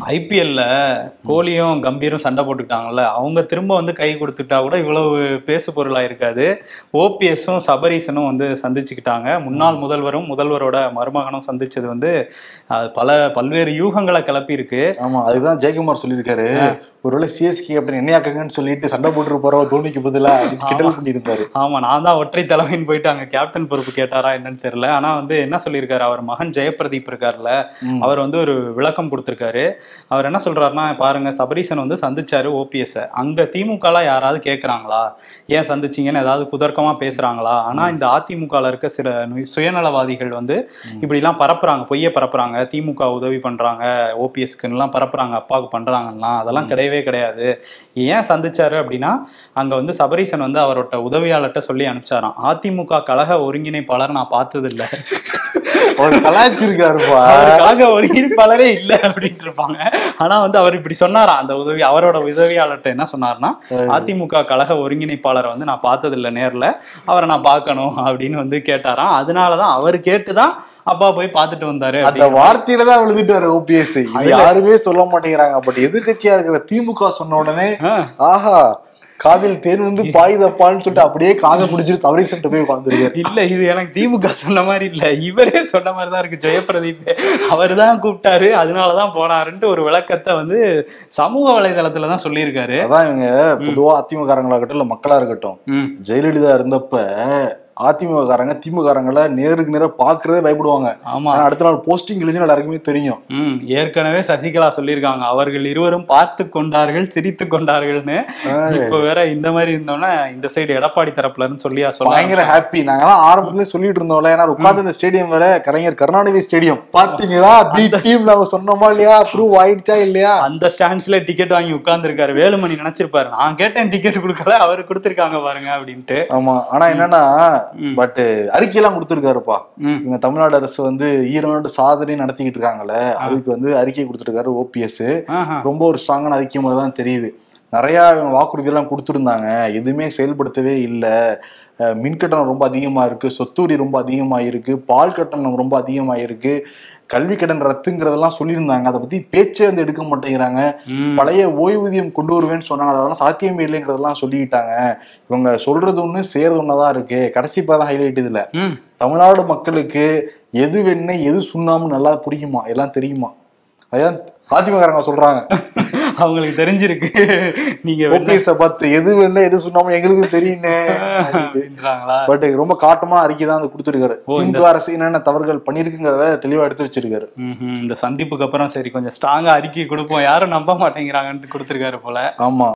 ஐபிஎல்ல கோலியும் கம்பீரும் சண்டை போட்டுக்கிட்டாங்கல்ல அவங்க திரும்ப வந்து கை கொடுத்துட்டா கூட இவ்வளவு பேசு பொருளா இருக்காது ஓபிஎஸும் சபரீசனும் வந்து சந்திச்சுக்கிட்டாங்க முன்னாள் முதல்வரும் முதல்வரோட மருமகனும் சந்திச்சது வந்து அது பல பல்வேறு யூகங்களை கிளப்பி இருக்கு ஆமா அதுதான் ஜெயக்குமார் சொல்லியிருக்காரு ஒருவேளை சிஎஸ்கே அப்படின்னு என்னையாக்குங்கன்னு சொல்லிட்டு சண்டை போட்டு போறோம் தோனிக்கு பதிலா அப்படின்னு கிண்டல் பண்ணியிருந்தாரு ஆமா நான் தான் ஒற்றை தலைமைன்னு போயிட்டு அங்க கேப்டன் பொறுப்பு கேட்டாரா என்னன்னு தெரியல ஆனா வந்து என்ன சொல்லியிருக்காரு அவர் மகன் ஜெயபிரதீப் இருக்கார்ல ம். அவர் வந்து ஒரு விளக்கம் கொடுத்திருக்காரு அவர் என்ன சொல்றாருன்னா பாருங்க சபரீசன் வந்து சந்திச்சாரு ஓபிஎஸ் அங்க திமுகல யாராவது கேக்குறாங்களா ஏன் சந்திச்சீங்கன்னு ஏதாவது குதர்க்கமா பேசுறாங்களா ஆனா இந்த அதிமுகல இருக்க சில நு- சுயநலவாதிகள் வந்து இப்படி எல்லாம் பரப்புறாங்க பொய்ய பரப்புறாங்க திமுக உதவி பண்றாங்க ஓபிஎஸ்க்குன்னு எல்லாம் பரப்புறாங்க அப்பாவுக்கு பண்றாங்கன்னா அதெல்லாம் கிடையவே கிடையாது ஏன் சந்திச்சாரு அப்படின்னா அங்க வந்து சபரீசன் வந்து அவரோட உதவியாளர்கிட்ட சொல்லி அனுப்பிச்சாராம் அதிமுக கழக ஒருங்கிணைப்பாளர் நான் பார்த்தது இல்ல அவர் கலாச்சிருக்காருப்பா அவர் கழக ஒருங்கிணைப்பாளரே இல்ல அப்படின்னு இருப்பாங்க ஆனா வந்து அவர் இப்படி சொன்னாராம் அந்த உதவி அவரோட உதவியாளர்கிட்ட என்ன சொன்னார்னா அதிமுக கழக ஒருங்கிணைப்பாளரை வந்து நான் பார்த்தது இல்ல நேர்ல அவரை நான் பார்க்கணும் அப்படின்னு வந்து கேட்டாராம் அதனாலதான் அவர் கேட்டுதான் அப்பா போய் பார்த்துட்டு வந்தாரு அந்த அப்படிங்கிற வார்த்தையில தான் விழுந்துட்டாரு ஓபிஎஸ் இது யாருமே சொல்ல மாட்டேங்கிறாங்க பட் எதிர்க்கட்சியா இருக்கிற திமுக சொன்ன உடனே ஆ, ஆஹா காதில் தேன் வந்து பாயுதப்பான்னு சொல்லிட்டு அப்படியே காதை பிடிச்சிட்டு சபரீசன் போய் உட்காந்துருக்காரு இல்ல இது எனக்கு திமுக சொன்ன மாதிரி இல்ல இவரே சொன்ன மாதிரி தான் இருக்கு ஜெயபிரதீப் அவர் தான் கூப்பிட்டாரு அதனாலதான் போனாருன்ட்டு ஒரு விளக்கத்தை வந்து சமூக வலைதளத்துல தான் சொல்லியிருக்காரு அதான் இவங்க பொதுவா அதிமுககாரங்களா இருக்கட்டும் இல்ல மக்களா இருக்கட்டும் ம், ஜெயலலிதா இருந்தப்ப அதிமுக காரங்க திமுக காரங்களை நேருக்கு நேரா பாக்குறதே பயப்படுவாங்க ஆமா ஆனா அடுத்த நாள் போஸ்டிங் கிழிஞ்சு எல்லாருக்குமே தெரியும் ம் ஏற்கனவே சசிகலா சொல்லியிருக்காங்க அவர்கள் இருவரும் பார்த்து கொண்டார்கள் சிரித்து கொண்டார்கள்னு இப்ப வேற இந்த மாதிரி இருந்தோம்னா இந்த சைடு எடப்பாடி தரப்புல இருந்து சொல்லியா சொல்ல பயங்கர ஹாப்பி நாங்கெல்லாம் ஆரம்பத்துல சொல்லிட்டு இருந்தோம்ல ஏன்னா உட்கார்ந்து இந்த ஸ்டேடியம் வேற கலைஞர் கருணாநிதி ஸ்டேடியம் பாத்தீங்களா பி டீம் நாங்க சொன்னோமா இல்லையா ப்ரூவ் ஆயிடுச்சா இல்லையா அந்த ஸ்டாண்ட்ஸ்ல டிக்கெட் வாங்கி உட்கார்ந்துருக்காரு வேலுமணி நினைச்சிருப்பாரு நான் கேட்டேன் டிக்கெட் கொடுக்கல அவரு கொடுத்திருக்காங்க பாருங்க அப்படின்ட்டு ஆமா ஆனா என்னன்னா ம். பட் அறிக்கையெல்லாம் கொடுத்துருக்காருப்பா ம் இவங்க தமிழ்நாடு அரசு வந்து ஈரோடு சாதனை நடத்திக்கிட்டு இருக்காங்கல்ல அதுக்கு வந்து அறிக்கை கொடுத்துருக்காரு ஓபிஎஸ் ஆஹா. ரொம்ப ஒரு ஸ்ட்ராங்கான அறிக்கை மாதிரி தான் தெரியுது நிறைய இவங்க வாக்குறுதி எல்லாம் கொடுத்துருந்தாங்க எதுவுமே செயல்படுத்தவே இல்லை அஹ் மின் கட்டணம் ரொம்ப அதிகமா இருக்கு சொத்துவரி ரொம்ப அதிகமா இருக்கு பால் கட்டணம் ரொம்ப அதிகமா இருக்கு கல்வி கடன் ரத்துங்கிறதெல்லாம் சொல்லியிருந்தாங்க அதை பத்தி பேச்சே வந்து எடுக்க மாட்டேங்கிறாங்க ம். பழைய ஓய்வூதியம் கொண்டு வருவேன்னு சொன்னாங்க அதெல்லாம் சாத்தியமே இல்லைங்கிறதெல்லாம் சொல்லிக்கிட்டாங்க இவங்க சொல்றது ஒண்ணு செய்யறது ஒண்ணுதான் இருக்கு கடைசி தான் ஹைலைட் இதுல ம். தமிழ்நாடு மக்களுக்கு எது வெண்ணெய் எது சுண்ணாம்பு நல்லா புரியுமா எல்லாம் தெரியுமா அதான் அதிமுககாரங்க சொல்றாங்க அவங்களுக்கு தெரிஞ்சிருக்கு நீங்க வெண்ணெய் ஓபிஎஸ் பார்த்து எது வெண்ணெய் எது சுண்ணாம்பு எங்களுக்கு தெரியுமே அப்படின்றாங்களா பட் ரொம்ப காட்டமா அறிக்கை தான் வந்து கொடுத்துருக்காரு ஓ, இந்த- திமுக அரசு என்னென்ன தவறுகள் பண்ணிருக்குங்கிறத தெளிவா எடுத்து வச்சிருக்காரு ம்ஹும். இந்த சந்திப்புக்கு அப்புறம் சரி கொஞ்சம் ஸ்ட்ராங்கா அறிக்கை கொடுப்போம் யாரும் நம்ப மாட்டேங்கிறாங்கன்ட்டு கொடுத்திருக்காரு போல ஆமா